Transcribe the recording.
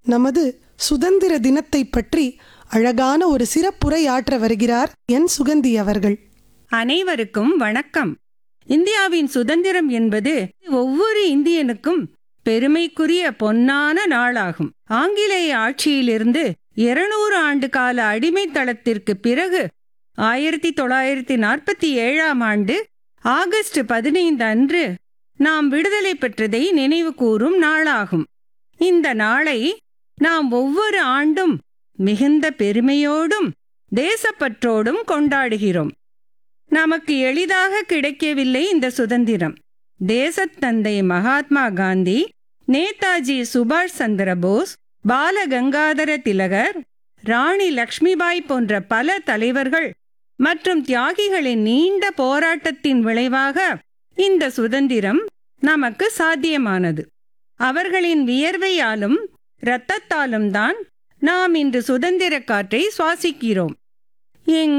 நமது சுதந்திர தினத்தை பற்றி அழகான ஒரு சிறப்புரையாற்ற வருகிறார் என் சுகந்தி அவர்கள் அனைவருக்கும் வணக்கம் இந்தியாவின் சுதந்திரம் என்பது ஒவ்வொரு இந்தியனுக்கும் பெருமைக்குரிய பொன்னான நாளாகும் ஆங்கிலேய ஆட்சியிலிருந்து இருநூறு ஆண்டு கால அடிமைத்தளத்திற்கு பிறகு ஆயிரத்தி தொள்ளாயிரத்தி நாற்பத்தி ஏழாம் ஆண்டு ஆகஸ்ட் பதினைந்து அன்று நாம் விடுதலை பெற்றதை நினைவு கூறும் நாளாகும் இந்த நாளை நாம் ஒவ்வொரு ஆண்டும் மிகுந்த பெருமையோடும் தேசப்பற்றோடும் கொண்டாடுகிறோம் நமக்கு எளிதாக கிடைக்கவில்லை இந்த சுதந்திரம் தேசத்தந்தை மகாத்மா காந்தி நேதாஜி சுபாஷ் சந்திர போஸ் பால கங்காதர திலகர் ராணி லக்ஷ்மிபாய் போன்ற பல தலைவர்கள் மற்றும் தியாகிகளின் நீண்ட போராட்டத்தின் விளைவாக இந்த சுதந்திரம் நமக்கு சாத்தியமானது அவர்களின் வியர்வையாலும் இரத்தத்தாலும் தான் நாம் இன்று சுதந்திர காற்றை சுவாசிக்கிறோம் எங்